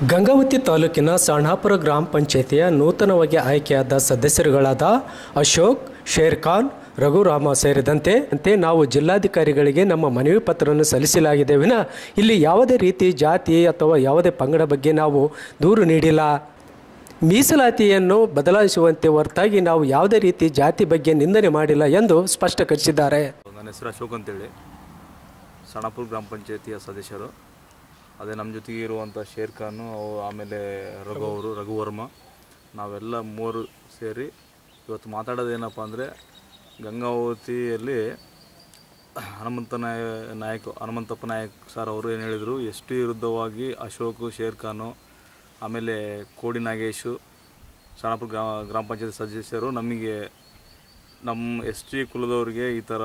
ಗಂಗಾವತಿ ತಾಲೂಕಿನ ಸಣ್ಣಾಪುರ ಗ್ರಾಮ ಪಂಚಾಯತಿಯ ನೂತನವಾಗಿ ಆಯ್ಕೆಯಾದ ಸದಸ್ಯರುಗಳಾದ ಅಶೋಕ್ ಶೇರ್ ಖಾನ್ ರಘುರಾಮ ಸೇರಿದಂತೆ ಅಂತೆ ನಾವು ಜಿಲ್ಲಾಧಿಕಾರಿಗಳಿಗೆ ನಮ್ಮ ಮನವಿ ಪತ್ರವನ್ನು ಸಲ್ಲಿಸಲಾಗಿದೆ ವಿನ ಇಲ್ಲಿ ಯಾವುದೇ ರೀತಿ ಜಾತಿ ಅಥವಾ ಯಾವುದೇ ಪಂಗಡ ಬಗ್ಗೆ ನಾವು ದೂರು ನೀಡಿಲ್ಲ ಮೀಸಲಾತಿಯನ್ನು ಬದಲಾಯಿಸುವಂತೆ ಹೊರತಾಗಿ ನಾವು ಯಾವುದೇ ರೀತಿ ಜಾತಿ ಬಗ್ಗೆ ನಿಂದನೆ ಮಾಡಿಲ್ಲ ಎಂದು ಸ್ಪಷ್ಟಪಡಿಸಿದ್ದಾರೆ ನನ್ನ ಹೆಸರು ಅಶೋಕ್ ಅಂತೇಳಿ ಸಣ್ಣಪುರ ಗ್ರಾಮ ಪಂಚಾಯತಿಯ ಸದಸ್ಯರು ಅದೇ ನಮ್ಮ ಜೊತೆಗೆ ಇರುವಂಥ ಶೇರ್ ಖಾನು ಅವು ಆಮೇಲೆ ರಘು ಅವರು ರಘು ವರ್ಮ ನಾವೆಲ್ಲ ಮೂವರು ಸೇರಿ ಇವತ್ತು ಮಾತಾಡೋದೇನಪ್ಪ ಅಂದರೆ ಗಂಗಾವತಿಯಲ್ಲಿ ಹನುಮಂತ ನಾಯ ನಾಯಕ್ ಹನುಮಂತಪ್ಪ ನಾಯಕ್ ಸರ್ ಅವರು ಏನು ಹೇಳಿದರು ಎಸ್ ಟಿ ವಿರುದ್ಧವಾಗಿ ಅಶೋಕ್ ಶೇರ್ ಖಾನು ಆಮೇಲೆ ಕೋಡಿ ನಾಗೇಶು ಸಣ್ಣಪುರ ಗ್ರಾಮ ಗ್ರಾಮ ಪಂಚಾಯತ್ ಸದಸ್ಯರು ನಮಗೆ ನಮ್ಮ ಎಸ್ ಟಿ ಕುಲದವ್ರಿಗೆ ಈ ಥರ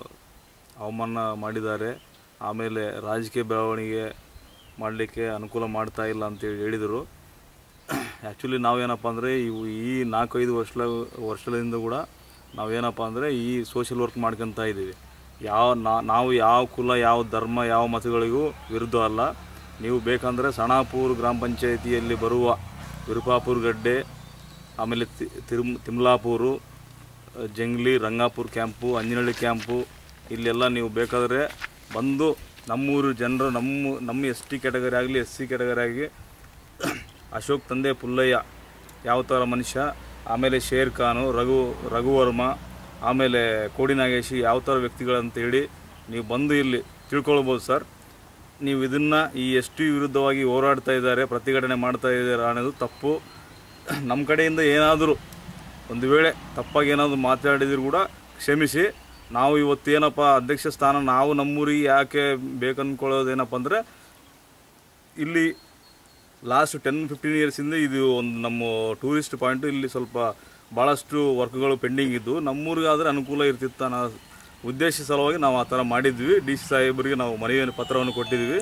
ಅವಮಾನ ಮಾಡಿದ್ದಾರೆ ಆಮೇಲೆ ರಾಜಕೀಯ ಬೆಳವಣಿಗೆ ಮಾಡಲಿಕ್ಕೆ ಅನುಕೂಲ ಮಾಡ್ತಾ ಇಲ್ಲ ಅಂತೇಳಿ ಹೇಳಿದರು ಆ್ಯಕ್ಚುಲಿ ನಾವೇನಪ್ಪ ಅಂದರೆ ಇವು ಈ ನಾಲ್ಕೈದು ವರ್ಷ ವರ್ಷದಿಂದ ಕೂಡ ನಾವೇನಪ್ಪ ಅಂದರೆ ಈ ಸೋಷಿಯಲ್ ವರ್ಕ್ ಮಾಡ್ಕೊತಾ ಇದ್ದೀವಿ ಯಾವ ನಾ- ನಾವು ಯಾವ ಕುಲ ಯಾವ ಧರ್ಮ ಯಾವ ಮತಗಳಿಗೂ ವಿರುದ್ಧ ಅಲ್ಲ ನೀವು ಬೇಕಂದರೆ ಸಣಾಪುರ ಗ್ರಾಮ ಪಂಚಾಯಿತಿಯಲ್ಲಿ ಬರುವ ವಿರುಪಾಪುರ ಗಡ್ಡೆ ಆಮೇಲೆ ತಿ- ತಿರುಮ್ ತಿಮ್ಲಾಪುರು ಜಂಗ್ಲಿ ರಂಗಾಪುರ ಕ್ಯಾಂಪು ಅಂಜನಹಳ್ಳಿ ಕ್ಯಾಂಪು ಇಲ್ಲೆಲ್ಲ ನೀವು ಬೇಕಾದರೆ ಬಂದು ನಮ್ಮೂರು ಜನರು ನಮ್ಮ ನಮ್ಮ ಎಸ್ ಟಿ ಕ್ಯಾಟಗರಿ ಆಗಲಿ ಎಸ್ ಸಿ ಕ್ಯಾಟಗರಿ ಆಗಲಿ ಅಶೋಕ್ ತಂದೆ ಪುಲ್ಲಯ್ಯ ಯಾವ ಥರ ಮನುಷ್ಯ ಆಮೇಲೆ ಶೇರ್ ಖಾನು ರಘು ರಘುವರ್ಮ ಆಮೇಲೆ ಕೋಡಿ ನಾಗೇಶಿ ಯಾವ ಥರ ವ್ಯಕ್ತಿಗಳಂತ ಹೇಳಿ ನೀವು ಬಂದು ಇಲ್ಲಿ ತಿಳ್ಕೊಳ್ಬೋದು ಸರ್ ನೀವು ಇದನ್ನು ಈ ಎಸ್ ಟಿ ವಿರುದ್ಧವಾಗಿ ಹೋರಾಡ್ತಾ ಇದ್ದಾರೆ ಪ್ರತಿಭಟನೆ ಮಾಡ್ತಾ ಇದ್ದಾರೆ ಅನ್ನೋದು ತಪ್ಪು ನಮ್ಮ ಕಡೆಯಿಂದ ಏನಾದರೂ ಒಂದು ವೇಳೆ ತಪ್ಪಾಗಿ ಏನಾದರೂ ಮಾತಾಡಿದ್ರು ಕೂಡ ಕ್ಷಮಿಸಿ ನಾವು ಇವತ್ತೇನಪ್ಪ ಅಧ್ಯಕ್ಷ ಸ್ಥಾನ ನಾವು ನಮ್ಮೂರಿಗೆ ಯಾಕೆ ಬೇಕನ್ಕೊಳ್ಳೋದೇನಪ್ಪ ಅಂದರೆ ಇಲ್ಲಿ ಲಾಸ್ಟ್ ಟೆನ್ ಫಿಫ್ಟೀನ್ ಇಯರ್ಸಿಂದ ಇದು ಒಂದು ನಮ್ಮ ಟೂರಿಸ್ಟ್ ಪಾಯಿಂಟು ಇಲ್ಲಿ ಸ್ವಲ್ಪ ಭಾಳಷ್ಟು ವರ್ಕ್ಗಳು ಪೆಂಡಿಂಗ್ ಇದ್ದು ನಮ್ಮೂರಿಗಾದರೆ ಅನುಕೂಲ ಇರ್ತಿತ್ತು ಅನ್ನೋ ಉದ್ದೇಶ ಸಲುವಾಗಿ ನಾವು ಆ ಥರ ಮಾಡಿದ್ವಿ ಡಿ ಸಿ ಸಾಹೇಬರಿಗೆ ನಾವು ಮನವಿ ಪತ್ರವನ್ನು ಕೊಟ್ಟಿದ್ವಿ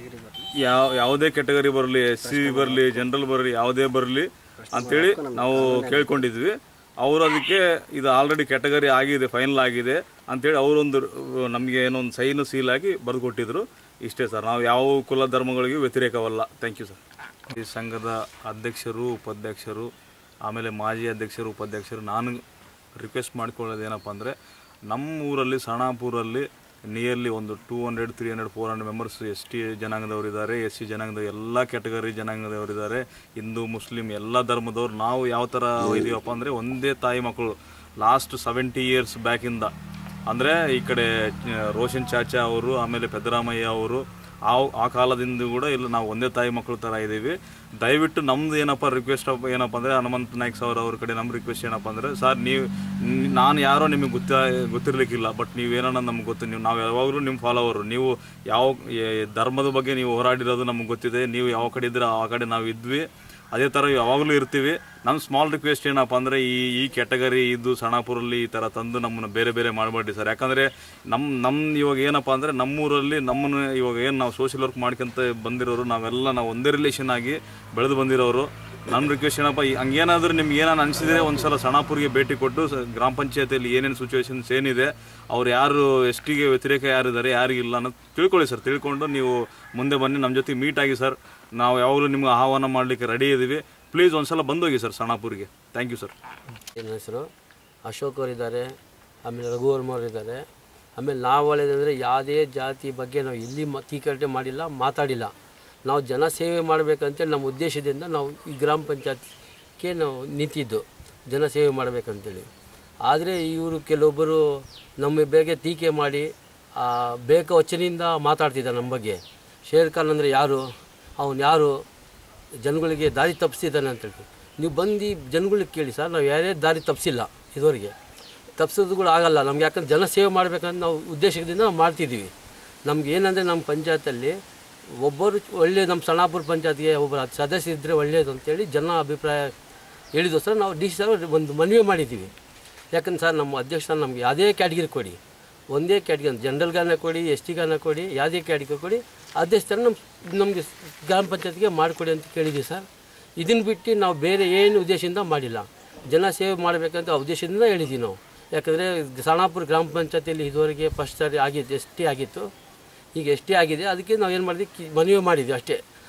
ಯಾವ ಯಾವುದೇ ಕೆಟಗರಿ ಬರಲಿ ಎಸ್ ಸಿ ಬರಲಿ ಜನರಲ್ ಬರಲಿ ಯಾವುದೇ ಬರಲಿ ಅಂತೇಳಿ ನಾವು ಕೇಳ್ಕೊಂಡಿದ್ವಿ ಅವರು ಅದಕ್ಕೆ ಇದು ಆಲ್ರೆಡಿ ಕೆಟಗರಿ ಆಗಿದೆ ಫೈನಲ್ ಆಗಿದೆ ಅಂತೇಳಿ ಅವರೊಂದು ನಮಗೆ ಏನೋ ಒಂದು ಸೈನು ಸೀಲ್ ಆಗಿ ಬರೆದು ಕೊಟ್ಟಿದ್ರು ಇಷ್ಟೇ ಸರ್ ನಾವು ಯಾವ ಕುಲ ಧರ್ಮಗಳಿಗೂ ವ್ಯತಿರೇಕವಲ್ಲ ಥ್ಯಾಂಕ್ ಯು ಸರ್ ಈ ಸಂಘದ ಅಧ್ಯಕ್ಷರು ಉಪಾಧ್ಯಕ್ಷರು ಆಮೇಲೆ ಮಾಜಿ ಅಧ್ಯಕ್ಷರು ಉಪಾಧ್ಯಕ್ಷರು ನಾನು ರಿಕ್ವೆಸ್ಟ್ ಮಾಡ್ಕೊಳ್ಳೋದು ಏನಪ್ಪ ಅಂದರೆ ನಮ್ಮ ಊರಲ್ಲಿ ಸಣಾಪುರಲ್ಲಿ ನಿಯರ್ಲಿ ಒಂದು two hundred three hundred four hundred members S T ಜನಾಂಗದವರು ಇದ್ದಾರೆ ಎಸ್ ಸಿ ಜನಾಂಗದ ಎಲ್ಲ ಕ್ಯಾಟಗರಿ ಜನಾಂಗದವರು ಇದ್ದಾರೆ ಹಿಂದೂ ಮುಸ್ಲಿಂ ಎಲ್ಲ ಧರ್ಮದವ್ರು ನಾವು ಯಾವ ಥರ ಇದೀವಪ್ಪ ಅಂದರೆ ಒಂದೇ ತಾಯಿ ಮಕ್ಕಳು ಲಾಸ್ಟ್ ಸೆವೆಂಟಿ ಇಯರ್ಸ್ ಬ್ಯಾಕಿಂದ ಅಂದರೆ ಈ ಕಡೆ ಆ, ರೋಷನ್ ಚಾಚಾ ಅವರು ಆಮೇಲೆ ಪೆದ್ದರಾಮಯ್ಯ ಅವರು ಆ ಆ ಕಾಲದಿಂದ ಕೂಡ ಇಲ್ಲ ನಾವು ಒಂದೇ ತಾಯಿ ಮಕ್ಕಳು ಥರ ಇದ್ದೀವಿ ದಯವಿಟ್ಟು ನಮ್ದು ಏನಪ್ಪ ರಿಕ್ವೆಸ್ಟ್ ಏನಪ್ಪ ಅಂದರೆ ಹನುಮಂತ ನಾಯ್ಕ ಸರ್ ಅವ್ರ ಕಡೆ ನಮ್ಮ ರಿಕ್ವೆಸ್ಟ್ ಏನಪ್ಪ ಅಂದರೆ ಸರ್ ನೀವು ನ್- ನಾನು ಯಾರೋ ನಿಮಗೆ ಗೊತ್ತ ಗೊತ್ತಿರಲಿಕ್ಕಿಲ್ಲ ಬಟ್ ನೀವೇನೋ ನಮ್ಗೆ ಗೊತ್ತು ನೀವು ನಾವು ಯಾವಾಗಲೂ ನಿಮ್ಮ ಫಾಲೋವರು ನೀವು ಯಾವ ಏ- ಧರ್ಮದ ಬಗ್ಗೆ ನೀವು ಹೋರಾಡಿರೋದು ನಮ್ಗೆ ಗೊತ್ತಿದೆ ನೀವು ಯಾವ ಕಡೆ ಇದ್ದೀರ ಆ ಕಡೆ ನಾವು ಇದ್ವಿ ಅದೇ ಥರ ಯಾವಾಗಲೂ ಇರ್ತೀವಿ ನಮ್ಮ ಸ್ಮಾಲ್ ರಿಕ್ವೆಸ್ಟ್ ಏನಪ್ಪ ಅಂದರೆ ಈ ಈ ಕ್ಯಾಟಗರಿ ಇದು ಸಣಾಪುರಲ್ಲಿ ಈ ಥರ ತಂದು ನಮ್ಮನ್ನು ಬೇರೆ ಬೇರೆ ಮಾಡಬೇಡಿ ಸರ್ ಯಾಕಂದರೆ ನಮ್ಮ ನಮ್ಮ ಇವಾಗ ಏನಪ್ಪ ಅಂದರೆ ನಮ್ಮೂರಲ್ಲಿ ನಮ್ಮನ್ನು ಇವಾಗ ಏನು ನಾವು ಸೋಷಿಯಲ್ ವರ್ಕ್ ಮಾಡ್ಕೊಂತ ಬಂದಿರೋರು ನಾವೆಲ್ಲ ನಾವು ಒಂದೇ ರಿಲೇಷನ್ ಆಗಿ ಬೆಳೆದು ಬಂದಿರೋರು ನನ್ನ ರಿಕ್ವೆಸ್ಟ್ ಏನಪ್ಪ ಈ- ಹಂಗೇನಾದ್ರೂ ನಿಮ್ಗೆ ಏನಾದ್ರು ಅನಿಸಿದ್ರೆ ಒಂದ್ಸಲ ಸಣಾಪುರಿಗೆ ಭೇಟಿ ಕೊಟ್ಟು ಸ- ಗ್ರಾಮ ಪಂಚಾಯತಿಯಲ್ಲಿ ಏನೇನು ಸಿಚುವೇಶನ್ಸ್ ಏನಿದೆ ಅವ್ರು ಯಾರು ಎಸ್ ಟಿಗೆ ವ್ಯತಿರೇಕ ಯಾರಿದ್ದಾರೆ ಯಾರಿಗಿಲ್ಲ ಅನ್ನೋದು ತಿಳ್ಕೊಳ್ಳಿ ಸರ್ ತಿಳ್ಕೊಂಡು ನೀವು ಮುಂದೆ ಬನ್ನಿ ನಮ್ಮ ಜೊತೆ ಮೀಟ್ ಆಗಿ ಸರ್ ನಾವು ಯಾವಾಗಲೂ ನಿಮ್ಗೆ ಆಹ್ವಾನ ಮಾಡಲಿಕ್ಕೆ ರೆಡಿ ಇದ್ದೀವಿ ಪ್ಲೀಸ್ ಒಂದ್ಸಲ ಬಂದೋಗಿ ಸರ್ ಸಣಾಪುರಿಗೆ ಥ್ಯಾಂಕ್ ಯು ಸರ್ ನನ್ನ ಹೆಸರು ಅಶೋಕ್ ಅವರಿದ್ದಾರೆ ಆಮೇಲೆ ರಘುವರ್ಮ ಅವರಿದ್ದಾರೆ ಆಮೇಲೆ ನಾವು ಒಳ್ಳೆಯದಂದರೆ ಯಾವುದೇ ಜಾತಿ ಬಗ್ಗೆ ನಾವು ಎಲ್ಲಿ ಮ ತೀಕರಣೆ ಮಾಡಿಲ್ಲ ಮಾತಾಡಿಲ್ಲ ನಾವು ಜನ ಸೇವೆ ಮಾಡಬೇಕಂತೇಳಿ ನಮ್ಮ ಉದ್ದೇಶದಿಂದ ನಾವು ಈ ಗ್ರಾಮ ಪಂಚಾಯತ್ಗೆ ನಾವು ನಿಂತಿದ್ದು ಜನ ಸೇವೆ ಮಾಡಬೇಕಂತೇಳಿ ಆದರೆ ಇವರು ಕೆಲವೊಬ್ಬರು ನಮ್ಮ ಬಗ್ಗೆ ಟೀಕೆ ಮಾಡಿ ಆ, ಬೇಕ ವಚನಿಂದ ಮಾತಾಡ್ತಿದ್ದಾರೆ ನಮ್ಮ ಬಗ್ಗೆ ಶೇರ್ ಖಾನ್ ಅಂದರೆ ಯಾರು ಅವನು ಯಾರು ಜನಗಳಿಗೆ ದಾರಿ ತಪ್ಪಿಸಿದ್ದಾನೆ ಅಂತ ಹೇಳಿ ನೀವು ಬಂದು ಜನಗಳಿಗೆ ಕೇಳಿ ಸರ್ ನಾವು ಯಾರೇ ದಾರಿ ತಪ್ಪಿಸಿಲ್ಲ ಇದುವರೆಗೆ ತಪ್ಪಿಸೋದು ಕೂಡ ಆಗಲ್ಲ ನಮ್ಗೆ ಯಾಕಂದ್ರೆ ಜನ ಸೇವೆ ಮಾಡಬೇಕಂತ ನಾವು ಉದ್ದೇಶದಿಂದ ನಾವು ಮಾಡ್ತಿದ್ದೀವಿ ನಮ್ಗೆ ಏನಂದರೆ ನಮ್ಮ ಪಂಚಾಯತಲ್ಲಿ ಒಬ್ಬರು ಒಳ್ಳೆ ನಮ್ಮ ಸಣ್ಣಾಪುರ ಪಂಚಾಯತ್ಗೆ ಒಬ್ಬ ಸದಸ್ಯ ಇದ್ದರೆ ಒಳ್ಳೆಯದು ಅಂತೇಳಿ ಜನ ಅಭಿಪ್ರಾಯ ಹೇಳಿದೋಸ್ಕರ ನಾವು ಡಿ ಸಿ ಸರ್ ಒಂದು ಮನವಿ ಮಾಡಿದ್ದೀವಿ ಯಾಕಂದ್ರೆ ಸರ್ ನಮ್ಮ ಅಧ್ಯಕ್ಷ ನಮಗೆ ಯಾವುದೇ ಕ್ಯಾಟಗಿರಿ ಕೊಡಿ ಒಂದೇ ಕ್ಯಾಟಗಿರಿ ಜನರಲ್ಗಾನ ಕೊಡಿ ಎಸ್ ಟಿಗಾನ ಕೊಡಿ ಯಾವುದೇ ಕ್ಯಾಟಗಿರಿ ಕೊಡಿ ಅಧ್ಯಕ್ಷ ಥರ ನಮ್ಮ ನಮಗೆ ಗ್ರಾಮ ಪಂಚಾಯತ್ಗೆ ಮಾಡಿಕೊಡಿ ಅಂತ ಕೇಳಿದ್ದೀವಿ ಸರ್ ಇದನ್ನು ಬಿಟ್ಟು ನಾವು ಬೇರೆ ಏನು ಉದ್ದೇಶದಿಂದ ಮಾಡಿಲ್ಲ ಜನ ಸೇವೆ ಮಾಡಬೇಕಂತ ಉದ್ದೇಶದಿಂದ ಹೇಳಿದ್ದೀವಿ ನಾವು ಯಾಕಂದರೆ ಸಣ್ಣಾಪುರ ಗ್ರಾಮ ಪಂಚಾಯತಿಯಲ್ಲಿ ಇದುವರೆಗೆ ಫಸ್ಟ್ ಸಾರಿ ಆಗಿತ್ತು ಎಸ್ ಟಿ ಆಗಿತ್ತು ಈಗ ಎಷ್ಟೇ ಆಗಿದೆ ಅದಕ್ಕೆ ನಾವು ಏನು ಮಾಡಿದ್ವಿ ಕಿ- ಮನವಿ ಮಾಡಿದ್ವಿ ಅಷ್ಟೇ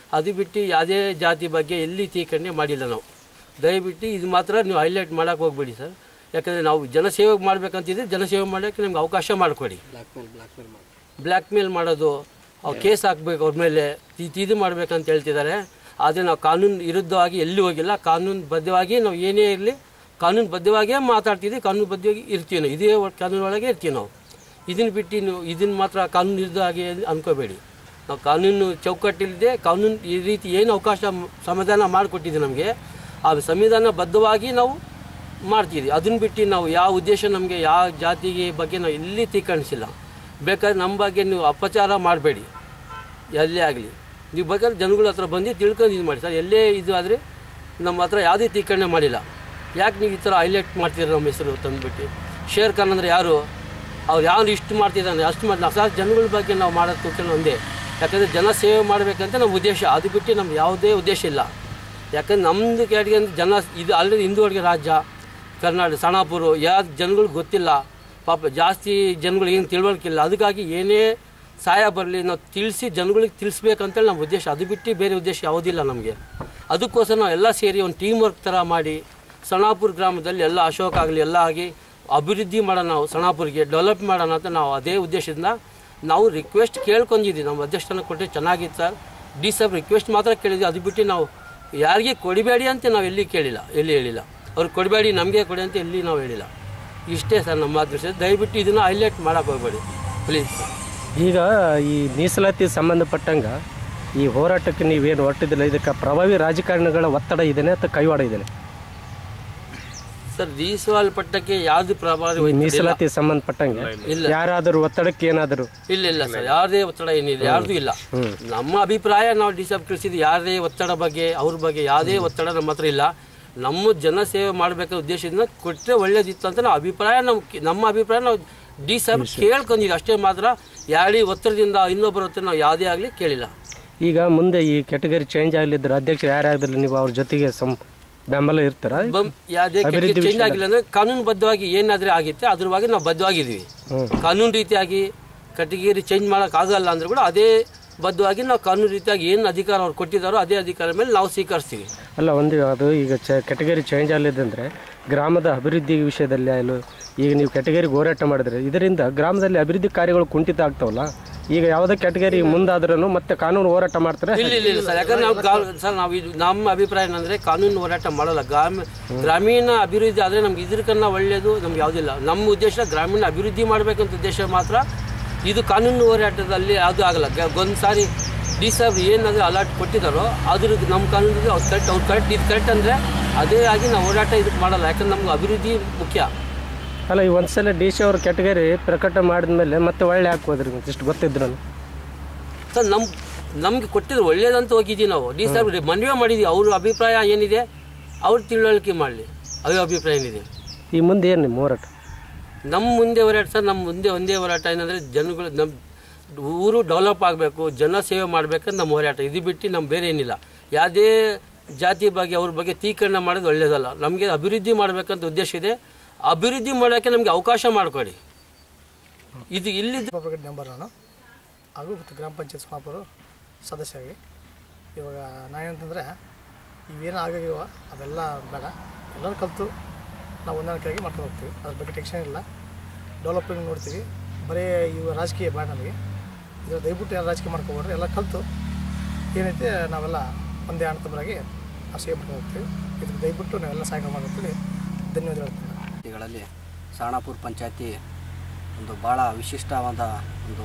ಅದು ಬಿಟ್ಟು ಯಾವುದೇ ಜಾತಿ ಬಗ್ಗೆ ಎಲ್ಲಿ ತೀಕರಣೆ ಮಾಡಿಲ್ಲ ನಾವು ದಯವಿಟ್ಟು ಇದು ಮಾತ್ರ ನೀವು ಹೈಲೈಟ್ ಮಾಡೋಕೆ ಹೋಗ್ಬೇಡಿ ಸರ್ ಯಾಕಂದರೆ ನಾವು ಜನಸೇವೆ ಮಾಡಬೇಕಂತಿದ್ರೆ ಜನಸೇವೆ ಮಾಡೋಕ್ಕೆ ನಮ್ಗೆ ಅವಕಾಶ ಮಾಡಿಕೊಡಿ ಬ್ಲ್ಯಾಕ್ ಮೇಲ್ ಮಾಡೋದು ಅವ್ರು ಕೇಸ್ ಹಾಕ್ಬೇಕು ಅವ್ರ ಮೇಲೆ ಇದ್- ಇದು ಮಾಡ್ಬೇಕಂತ ಹೇಳ್ತಿದ್ದಾರೆ ಆದರೆ ನಾವು ಕಾನೂನು ವಿರುದ್ಧವಾಗಿ ಎಲ್ಲಿ ಹೋಗಿಲ್ಲ ಕಾನೂನು ಬದ್ಧವಾಗಿ ನಾವು ಏನೇ ಇರಲಿ ಕಾನೂನು ಬದ್ಧವಾಗಿಯೇ ಮಾತಾಡ್ತಿದ್ವಿ ಕಾನೂನು ಬದ್ಧವಾಗಿ ಇರ್ತೀವಿ ನಾವು ಇದೇ ಒ- ಕಾನೂನು ಒಳಗೆ ಇರ್ತೀವಿ ನಾವು ಇದನ್ನು ಬಿಟ್ಟು ನೀವು ಇದನ್ನು ಮಾತ್ರ ಕಾನೂನು ವಿರುದ್ಧವಾಗಿ ಅನ್ಕೋಬೇಡಿ ನಾವು ಕಾನೂನು ಚೌಕಟ್ಟಿಲ್ಲದೆ ಕಾನೂನು ಈ ರೀತಿ ಏನು ಅವಕಾಶ ಮ- ಸಂವಿಧಾನ ಮಾಡಿಕೊಟ್ಟಿದೆ ನಮಗೆ ಆ ಸಂವಿಧಾನ ಬದ್ಧವಾಗಿ ನಾವು ಮಾಡ್ತೀವಿ ಅದನ್ನ ಬಿಟ್ಟು ನಾವು ಯಾವ ಉದ್ದೇಶ ನಮಗೆ ಯಾವ ಜಾತಿಗೆ ಬಗ್ಗೆ ನಾವು ಎಲ್ಲಿ ತೀಕಣಿಸಿಲ್ಲ ಬೇಕಾದ್ರೆ ನಮ್ಮ ಬಗ್ಗೆ ನೀವು ಅಪಚಾರ ಮಾಡಬೇಡಿ ಎಲ್ಲೇ ಆಗಲಿ ನೀವು ಬೇಕಾದ್ರೆ ಜನಗಳ ಹತ್ರ ಬಂದು ತಿಳ್ಕೊಂಡು ಇದು ಮಾಡಿ ಸರ್ ಎಲ್ಲೇ ಇದು ಆದರೆ ನಮ್ಮ ಹತ್ರ ಯಾವುದೇ ತೀಕರಣೆ ಮಾಡಿಲ್ಲ ಯಾಕೆ ನೀವು ಈ ಥರ ಹೈಲೈಟ್ ಮಾಡ್ತೀರ ನಮ್ಮ ಹೆಸರು ತಂದುಬಿಟ್ಟು ಶೇರ್ ಖಾನ್ ಅಂದರೆ ಯಾರು ಅವ್ರು ಯಾರು ಇಷ್ಟು ಮಾಡ್ತಿದ್ದಾನೆ ಅಷ್ಟು ಮಾಡಿ ನಾವು ಸರ್ ಜನಗಳ ಬಗ್ಗೆ ನಾವು ಮಾಡೋದು ಕೂತ್ಕೊಂಡು ಒಂದೇ ಯಾಕಂದರೆ ಜನ ಸೇವೆ ಮಾಡಬೇಕಂತ ನಮ್ಮ ಉದ್ದೇಶ ಅದು ಬಿಟ್ಟು ನಮ್ಗೆ ಯಾವುದೇ ಉದ್ದೇಶ ಇಲ್ಲ ಯಾಕಂದ್ರೆ ನಮ್ಮದು ಕೆಳಗೆ ಅಂದ್ರೆ ಜನ ಇದು ಆಲ್ರೆಡಿ ಹಿಂದುವರೆಗೆ ರಾಜ್ಯ ಕರ್ನಾಟಕ ಸಣಾಪುರ ಯಾವ ಜನಗಳಿಗೆ ಗೊತ್ತಿಲ್ಲ ಪಾಪ ಜಾಸ್ತಿ ಜನಗಳಿಗೆ ಏನು ತಿಳುವಳಿಕಿಲ್ಲ ಅದಕ್ಕಾಗಿ ಏನೇ ಸಹಾಯ ಬರಲಿ ನಾವು ತಿಳಿಸಿ ಜನಗಳಿಗೆ ತಿಳಿಸ್ಬೇಕಂತೇಳಿ ನಮ್ಮ ಉದ್ದೇಶ ಅದು ಬಿಟ್ಟು ಬೇರೆ ಉದ್ದೇಶ ಯಾವುದಿಲ್ಲ ನಮಗೆ ಅದಕ್ಕೋಸ್ಕರ ನಾವು ಎಲ್ಲ ಸೇರಿ ಒಂದು ಟೀಮ್ ವರ್ಕ್ ಥರ ಮಾಡಿ ಸಣಾಪುರ ಗ್ರಾಮದಲ್ಲಿ ಎಲ್ಲ ಅಶೋಕ್ ಆಗಲಿ ಎಲ್ಲ ಆಗಿ ಅಭಿವೃದ್ಧಿ ಮಾಡೋಣ ನಾವು ಸಣಾಪುರಿಗೆ ಡೆವಲಪ್ ಮಾಡೋಣ ಅಂತ ನಾವು ಅದೇ ಉದ್ದೇಶದಿಂದ ನಾವು ರಿಕ್ವೆಸ್ಟ್ ಕೇಳ್ಕೊಂಡಿದ್ವಿ ನಮ್ಮ ಅಧ್ಯಕ್ಷನ ಕೊಟ್ಟರೆ ಚೆನ್ನಾಗಿತ್ತು ಸರ್ ಡಿ ಸಾಬ್ ರಿಕ್ವೆಸ್ಟ್ ಮಾತ್ರ ಕೇಳಿದ್ವಿ ಅದು ಬಿಟ್ಟು ನಾವು ಯಾರಿಗೆ ಕೊಡಿಬೇಡಿ ಅಂತ ನಾವು ಎಲ್ಲಿ ಕೇಳಿಲ್ಲ ಎಲ್ಲಿ ಹೇಳಿಲ್ಲ ಅವ್ರು ಕೊಡಬೇಡಿ ನಮಗೆ ಕೊಡಿ ಅಂತ ಎಲ್ಲಿ ನಾವು ಹೇಳಿಲ್ಲ ಇಷ್ಟೇ ಸರ್ ನಮ್ಮ ಅದೃಷ್ಟ ದಯವಿಟ್ಟು ಇದನ್ನು ಹೈಲೈಟ್ ಮಾಡೋಕೆ ಹೋಗ್ಬೇಡಿ ಪ್ಲೀಸ್ ಈಗ ಈ ಮೀಸಲಾತಿ ಸಂಬಂಧಪಟ್ಟಂಗೆ ಈ ಹೋರಾಟಕ್ಕೆ ನೀವೇನು ಹೊರಟಿದ್ದಿಲ್ಲ ಇದಕ್ಕೆ ಪ್ರಭಾವಿ ರಾಜಕಾರಣಿಗಳ ಒತ್ತಡ ಇದೆಯೇ ಅಥವಾ ಕೈವಾಡ ಇದೆಯೇ ಸರ್ ದೀಸವಾಲ್ ಪಟ್ಟಕ್ಕೆ ಯಾವುದು ಪ್ರಭಾವ ಈ ಮೀಸಲಾತಿ ಸಂಬಂಧಪಟ್ಟಂಗೆ ಇಲ್ಲ. ಯಾರಾದರೂ ಒತ್ತಡಕ್ಕೆ ಏನಾದರೂ ಇಲ್ಲ ಇಲ್ಲ ಸರ್ ಯಾವುದೇ ಒತ್ತಡ ಏನಿದೆ ಯಾರ್ದು ಇಲ್ಲ ನಮ್ಮ ಅಭಿಪ್ರಾಯ ನಾವು ಡಿಸಬ್ ತಿಳಿಸಿದ್ದು ಯಾವುದೇ ಒತ್ತಡ ಬಗ್ಗೆ ಅವ್ರ ಬಗ್ಗೆ ಯಾವುದೇ ಒತ್ತಡ ನಮ್ಮ ಹತ್ರ ಇಲ್ಲ ನಮ್ಮ ಜನ ಸೇವೆ ಮಾಡಬೇಕ ಉದ್ದೇಶದಿಂದ ಕೊಟ್ಟರೆ ಒಳ್ಳೇದಿತ್ತು ಅಂತ ನಾವು ಅಭಿಪ್ರಾಯ ನಾವು ಕೇ- ನಮ್ಮ ಅಭಿಪ್ರಾಯ ನಾವು ಡಿ ಸಾಬ್ ಕೇಳ್ಕೊಂಡಿದ್ವಿ ಅಷ್ಟೇ ಮಾತ್ರ ಯಾರಿ ಒತ್ತಡದಿಂದ ಇನ್ನೊಬ್ಬರ ಹತ್ರ ನಾವು ಯಾವುದೇ ಆಗಲಿ ಕೇಳಿಲ್ಲ ಈಗ ಮುಂದೆ ಈ ಕೆಟಗರಿ ಚೇಂಜ್ ಆಗಲಿದ್ರೆ ಅಧ್ಯಕ್ಷರು ಯಾರಾಗಲಿ ನೀವು ಅವ್ರ ಜೊತೆಗೆ ಸಂ ಬೆಂಬಲ ಇರ್ತಾರ ಬಂ- ಯಾವುದೇ ಚೇಂಜ್ ಆಗಿಲ್ಲ ಅಂದ್ರೆ ಕಾನೂನು ಬದ್ಧವಾಗಿ ಏನಾದ್ರೆ ಆಗಿತ್ತೆ ಅದ್ರವಾಗಿ ನಾವು ಬದ್ಧವಾಗಿದ್ದೀವಿ ಕಾನೂನು ರೀತಿಯಾಗಿ ಕಟಗರಿ ಚೇಂಜ್ ಆಗಲ್ಲ ಅಂದ್ರೆ ಕೂಡ ಅದೇ ಬದ್ಧವಾಗಿ ನಾವು ಕಾನೂನು ರೀತಿಯಾಗಿ ಏನು ಅಧಿಕಾರ ಅವ್ರು ಕೊಟ್ಟಿದ್ದಾರೋ ಅದೇ ಅಧಿಕಾರ ಮೇಲೆ ನಾವು ಸ್ವೀಕರಿಸ್ತೀವಿ ಅಲ್ಲ ಒಂದು ಅದು ಈಗ ಚ ಕೆಟಗರಿ ಚೇಂಜ್ ಆಗಲಿದ್ದಂದ್ರೆ ಗ್ರಾಮದ ಅಭಿವೃದ್ಧಿ ವಿಷಯದಲ್ಲಿ ಅಲ್ಲೂ ಈಗ ನೀವು ಕೆಟಗರಿಗೆ ಹೋರಾಟ ಮಾಡಿದ್ರೆ ಇದರಿಂದ ಗ್ರಾಮದಲ್ಲಿ ಅಭಿವೃದ್ಧಿ ಕಾರ್ಯಗಳು ಕುಂಠಿತ ಆಗ್ತಾವಲ್ಲ ಈಗ ಯಾವುದೇ ಕೆಟಗರಿ ಮುಂದಾದ್ರೂ ಮತ್ತೆ ಕಾನೂನು ಹೋರಾಟ ಮಾಡ್ತಾರೆ ಇಲ್ಲ ಇಲ್ಲ ಇಲ್ಲ ಸರ್ ಯಾಕಂದ್ರೆ ನಾವು ಗಾ- ಸರ್ ನಾವು ಇದು ನಮ್ಮ ಅಭಿಪ್ರಾಯ ಏನಂದ್ರೆ ಕಾನೂನು ಹೋರಾಟ ಮಾಡಲ್ಲ ಗ್ರಾಮ ಗ್ರಾಮೀಣ ಅಭಿವೃದ್ಧಿ ಆದರೆ ನಮ್ಗೆ ಇದ್ರಕನ್ನ ಒಳ್ಳೆಯದು ನಮ್ಗೆ ಯಾವುದಿಲ್ಲ ನಮ್ಮ ಉದ್ದೇಶ ಗ್ರಾಮೀಣ ಅಭಿವೃದ್ಧಿ ಮಾಡಬೇಕಂತ ಉದ್ದೇಶ ಮಾತ್ರ ಇದು ಕಾನೂನು ಹೋರಾಟದಲ್ಲಿ ಅದು ಆಗಲ್ಲ ಗ- ಒಂದು ಸಾರಿ ಡಿ ಸಾಹೇಬ್ ಏನಾದರೂ ಅಲರ್ಟ್ ಕೊಟ್ಟಿದ್ದಾರೋ ಅದ್ರ ನಮ್ಮ ಕಾನೂನಿಗೆ ಅವ್ರು ಕರೆಕ್ಟ್ ಅವ್ರು ಕರೆಕ್ಟ್ ಇದು ಕರೆಕ್ಟ್ ಅಂದರೆ ಅದೇ ಆಗಿ ನಾವು ಹೋರಾಟ ಇದಕ್ಕೆ ಮಾಡಲ್ಲ ಯಾಕಂದ್ರೆ ನಮ್ಗೆ ಅಭಿವೃದ್ಧಿ ಮುಖ್ಯ ಅಲ್ಲ ಈ ಒಂದ್ಸಲ ಡಿ ಸಿ ಅವ್ರ ಕೆಟಗರಿ ಪ್ರಕಟ ಮಾಡಿದ್ಮೇಲೆ ಮತ್ತೆ ಒಳ್ಳೆ ಹಾಕೋದ್ರಿ ಇಷ್ಟು ಗೊತ್ತಿದ್ರು ಸರ್ ನಮ್ಮ ನಮ್ಗೆ ಕೊಟ್ಟಿದ್ರು ಒಳ್ಳೇದಂತ ಹೋಗಿದ್ದೀವಿ ನಾವು ಡಿ ಸಾಹೇಬ್ ಮನವಿ ಮಾಡಿದ್ವಿ ಅವ್ರ ಅಭಿಪ್ರಾಯ ಏನಿದೆ ಅವ್ರು ತಿಳುವಳಿಕೆ ಮಾಡಲಿ ಅವ್ರ ಅಭಿಪ್ರಾಯ ಏನಿದೆ ಈ ಮುಂದೆ ಏನು ನಿಮ್ಮ ಹೋರಾಟ ನಮ್ಮ ಮುಂದೆ ಹೋರಾಟ ಸರ್ ನಮ್ಮ ಮುಂದೆ ಒಂದೇ ಹೋರಾಟ ಏನಂದರೆ ಜನಗಳು ನಮ್ಮ ಊರು ಡೆವಲಪ್ ಆಗಬೇಕು ಜನ ಸೇವೆ ಮಾಡ್ಬೇಕಂತ ನಮ್ಮ ಹೋರಾಟ ಇದು ಬಿಟ್ಟು ನಮ್ಮ ಬೇರೆ ಏನಿಲ್ಲ ಯಾವುದೇ ಜಾತಿ ಬಗ್ಗೆ ಅವ್ರ ಬಗ್ಗೆ ತೀಕರಣ ಮಾಡೋದು ಒಳ್ಳೇದಲ್ಲ ನಮಗೆ ಅಭಿವೃದ್ಧಿ ಮಾಡಬೇಕಂತ ಉದ್ದೇಶ ಇದೆ ಅಭಿವೃದ್ಧಿ ಮಾಡೋಕ್ಕೆ ನಮಗೆ ಅವಕಾಶ ಮಾಡಿಕೊಡಿ ಇದು ಇಲ್ಲಿದ್ದು ಬ್ರಿಗೇಡ್ ಮೆಂಬರ್ ನಾನು ಹಾಗೂ ಮತ್ತು ಗ್ರಾಮ ಪಂಚಾಯತ್ ಸೋಮಾಪುರ ಸದಸ್ಯರಾಗಿ ಇವಾಗ ನಾನೇನಂತಂದರೆ ಇವೇನು ಆಗಿವ ಅದೆಲ್ಲ ಬೇಡ ಎಲ್ಲರೂ ಕಲಿತು ನಾವು ಹೊಂದಾಣಿಕೆಯಾಗಿ ಮಾಡ್ಕೊಂಡು ಹೋಗ್ತೀವಿ ಅದ್ರ ಬಗ್ಗೆ ಟೆನ್ಷನ್ ಇಲ್ಲ ಡೆವಲಪಿಂಗ್ ನೋಡ್ತೀವಿ ಬರೀ ಇವು ರಾಜಕೀಯ ಬೇಡ ನಮಗೆ ಇದು ದಯವಿಟ್ಟು ಯಾರು ರಾಜಕೀಯ ಮಾಡ್ಕೊಬೇಡ್ರಿ ಎಲ್ಲ ಕಲಿತು ಏನೈತೆ ನಾವೆಲ್ಲ ಒಂದೇ ಅಣ್ಣತಮ್ಮರಾಗಿ ನಾವು ಸೇವೆ ಮಾಡ್ಕೊಂಡು ಹೋಗ್ತೀವಿ ಇದಕ್ಕೆ ದಯವಿಟ್ಟು ನಾವೆಲ್ಲ ಸಹಾಯ ಮಾಡ್ತೀವಿ ಧನ್ಯವಾದ ಹೇಳ್ತೀನಿ ಪಂಚಾಯತಿಗಳಲ್ಲಿ ಸಾಣಾಪುರ ಪಂಚಾಯತಿ ಒಂದು ಭಾಳ ವಿಶಿಷ್ಟವಾದ ಒಂದು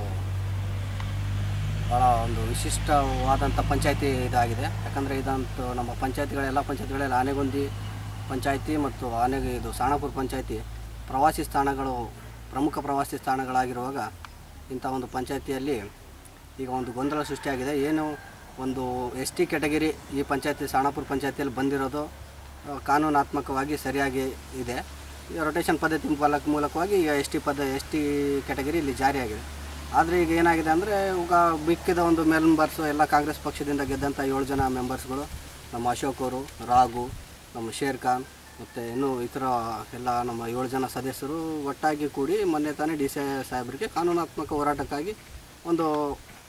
ಭಾಳ ಒಂದು ವಿಶಿಷ್ಟವಾದಂಥ ಪಂಚಾಯತಿ ಇದಾಗಿದೆ ಯಾಕಂದರೆ ಇದಂತೂ ನಮ್ಮ ಪಂಚಾಯತಿಗಳ ಎಲ್ಲ ಪಂಚಾಯತಿಗಳಲ್ಲಿ ಆನೆಗೊಂದಿ ಪಂಚಾಯತಿ ಮತ್ತು ಆನೆ ಇದು ಸಾಣಾಪುರ ಪಂಚಾಯತಿ ಪ್ರವಾಸಿ ಸ್ಥಾನಗಳು ಪ್ರಮುಖ ಪ್ರವಾಸಿ ಸ್ಥಾನಗಳಾಗಿರುವಾಗ ಇಂಥ ಒಂದು ಪಂಚಾಯತಿಯಲ್ಲಿ ಈಗ ಒಂದು ಗೊಂದಲ ಸೃಷ್ಟಿಯಾಗಿದೆ ಏನು ಒಂದು ಎಸ್ ಟಿ ಕೆಟಗರಿ ಈ ಪಂಚಾಯತಿ ಸಾಣಾಪುರ ಪಂಚಾಯತಿಯಲ್ಲಿ ಬಂದಿರೋದು ಆ, ಕಾನೂನಾತ್ಮಕವಾಗಿ ಸರಿಯಾಗಿ ಇದೆ ಈ ರೊಟೇಷನ್ ಪದ್ಧತಿ ಮೂಲಕ ಮೂಲಕವಾಗಿ ಈಗ ಎಸ್ ಟಿ ಪದ ಎಸ್ ಟಿ ಕೆಟಗರಿ ಇಲ್ಲಿ ಜಾರಿಯಾಗಿದೆ ಆದರೆ ಈಗ ಏನಾಗಿದೆ ಅಂದರೆ ಈಗ ಮಿಕ್ಕಿದ ಒಂದು ಮೆಂಬರ್ಸು ಎಲ್ಲ ಕಾಂಗ್ರೆಸ್ ಪಕ್ಷದಿಂದ ಗೆದ್ದಂಥ ಏಳು ಜನ ಮೆಂಬರ್ಸ್ಗಳು ನಮ್ಮ ಅಶೋಕ್ ಅವರು ರಾಘು ನಮ್ಮ ಶೇರ್ ಖಾನ್ ಮತ್ತು ಇನ್ನೂ ಇತರ ಎಲ್ಲ ನಮ್ಮ ಏಳು ಜನ ಸದಸ್ಯರು ಒಟ್ಟಾಗಿ ಕೂಡಿ ಮೊನ್ನೆ ತಾನೇ ಡಿ ಸಿ ಸಾಹೇಬರಿಗೆ ಕಾನೂನಾತ್ಮಕ ಹೋರಾಟಕ್ಕಾಗಿ ಒಂದು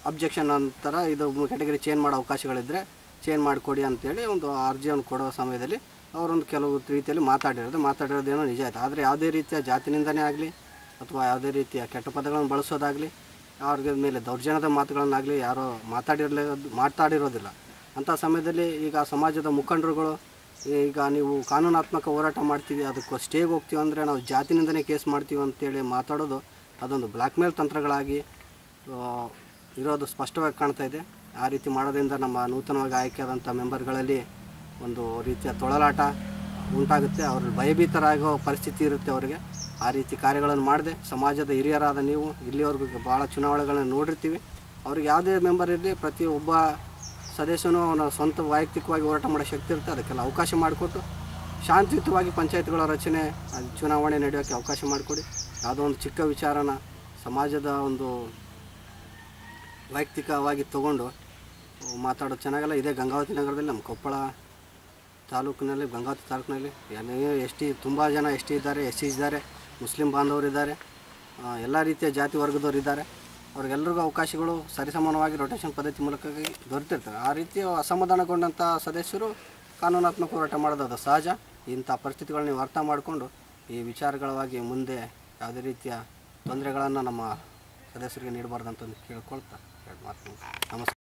ಅಬ್ಜೆಕ್ಷನ್ ನಂತರ ಇದು ಕ್ಯಾಟಗರಿ ಚೇಂಜ್ ಮಾಡೋ ಅವಕಾಶಗಳಿದ್ದರೆ ಚೇಂಜ್ ಮಾಡಿಕೊಡಿ ಅಂತೇಳಿ ಒಂದು ಅರ್ಜಿಯನ್ನು ಕೊಡೋ ಸಮಯದಲ್ಲಿ ಅವರೊಂದು ಕೆಲವು ರೀತಿಯಲ್ಲಿ ಮಾತಾಡಿರೋದು ಮಾತಾಡಿರೋದೇನೋ ನಿಜ ಆಯ್ತು ಆದರೆ ಯಾವುದೇ ರೀತಿಯ ಜಾತಿನಿಂದನೇ ಆಗಲಿ ಅಥವಾ ಯಾವುದೇ ರೀತಿಯ ಕೆಟ್ಟ ಪದಗಳನ್ನು ಬಳಸೋದಾಗಲಿ ಅವ್ರಿಗೆ ಮೇಲೆ ದೌರ್ಜನ್ಯದ ಮಾತುಗಳನ್ನಾಗಲಿ ಯಾರೋ ಮಾತಾಡಿರಲೇ ಮಾತಾಡಿರೋದಿಲ್ಲ ಅಂಥ ಸಮಯದಲ್ಲಿ ಈಗ ಸಮಾಜದ ಮುಖಂಡರುಗಳು ಈಗ ನೀವು ಕಾನೂನಾತ್ಮಕ ಹೋರಾಟ ಮಾಡ್ತೀವಿ ಅದಕ್ಕೆ ಸ್ಟೇಗೆ ಹೋಗ್ತೀವಿ ಅಂದರೆ ನಾವು ಜಾತಿನಿಂದನೇ ಕೇಸ್ ಮಾಡ್ತೀವಿ ಅಂತೇಳಿ ಮಾತಾಡೋದು ಅದೊಂದು ಬ್ಲ್ಯಾಕ್ ಮೇಲ್ ತಂತ್ರಗಳಾಗಿ ಆ, ಇರೋದು ಸ್ಪಷ್ಟವಾಗಿ ಕಾಣ್ತಾ ಇದೆ ಆ ರೀತಿ ಮಾಡೋದ್ರಿಂದ ನಮ್ಮ ನೂತನವಾಗಿ ಆಯ್ಕೆಯಾದಂಥ ಮೆಂಬರ್ಗಳಲ್ಲಿ ಒಂದು ರೀತಿಯ ತೊಳಲಾಟ ಉಂಟಾಗುತ್ತೆ ಅವರು ಭಯಭೀತರಾಗೋ ಪರಿಸ್ಥಿತಿ ಇರುತ್ತೆ ಅವರಿಗೆ ಆ ರೀತಿ ಕಾರ್ಯಗಳನ್ನು ಮಾಡದೆ ಸಮಾಜದ ಹಿರಿಯರಾದ ನೀವು ಇಲ್ಲಿವರೆಗೂ ಭಾಳ ಚುನಾವಣೆಗಳನ್ನ ನೋಡಿರ್ತೀವಿ ಅವ್ರಿಗೆ ಯಾವುದೇ ಮೆಂಬರ್ ಇರಲಿ ಪ್ರತಿ ಒಬ್ಬ ಸದಸ್ಯನು ಅವನ ಸ್ವಂತ ವೈಯಕ್ತಿಕವಾಗಿ ಹೋರಾಟ ಮಾಡೋ ಶಕ್ತಿ ಇರುತ್ತೆ ಅದಕ್ಕೆಲ್ಲ ಅವಕಾಶ ಮಾಡಿಕೊಟ್ಟು ಶಾಂತಿಯುತವಾಗಿ ಪಂಚಾಯತ್ಗಳ ರಚನೆ ಅದು ಚುನಾವಣೆ ನಡೆಯೋಕ್ಕೆ ಅವಕಾಶ ಮಾಡಿಕೊಡಿ ಯಾವುದೋ ಒಂದು ಚಿಕ್ಕ ವಿಚಾರನ ಸಮಾಜದ ಒಂದು ವೈಯಕ್ತಿಕವಾಗಿ ತಗೊಂಡು ಮಾತಾಡೋದು ಚೆನ್ನಾಗಲ್ಲ ಇದೇ ಗಂಗಾವತಿ ನಗರದಲ್ಲಿ ನಮ್ಮ ಕೊಪ್ಪಳ ತಾಲೂಕಿನಲ್ಲಿ ಗಂಗಾವತಿ ತಾಲೂಕಿನಲ್ಲಿ ಎಸ್ ಟಿ ತುಂಬ ಜನ ಎಸ್ ಟಿ ಇದ್ದಾರೆ ಎಸ್ ಸಿ ಇದ್ದಾರೆ ಮುಸ್ಲಿಂ ಬಾಂಧವರಿದ್ದಾರೆ ಎಲ್ಲ ರೀತಿಯ ಜಾತಿ ವರ್ಗದವರು ಇದ್ದಾರೆ ಅವ್ರಿಗೆಲ್ರಿಗೂ ಅವಕಾಶಗಳು ಸರಿಸಮಾನವಾಗಿ ರೊಟೇಷನ್ ಪದ್ಧತಿ ಮೂಲಕ ದೊರೆತಿರ್ತವೆ ಆ ರೀತಿಯ ಅಸಮಾಧಾನಗೊಂಡಂಥ ಸದಸ್ಯರು ಕಾನೂನಾತ್ಮಕ ಹೋರಾಟ ಮಾಡೋದು ಅದು ಸಹಜ ಇಂಥ ಪರಿಸ್ಥಿತಿಗಳನ್ನ ನೀವು ಅರ್ಥ ಮಾಡಿಕೊಂಡು ಈ ವಿಚಾರಗಳವಾಗಿ ಮುಂದೆ ಯಾವುದೇ ರೀತಿಯ ತೊಂದರೆಗಳನ್ನು ನಮ್ಮ ಸದಸ್ಯರಿಗೆ ನೀಡಬಾರ್ದು ಅಂತ ಕೇಳ್ಕೊಳ್ತಾ ಎರಡು ಮಾತು ನಮಸ್ಕಾರ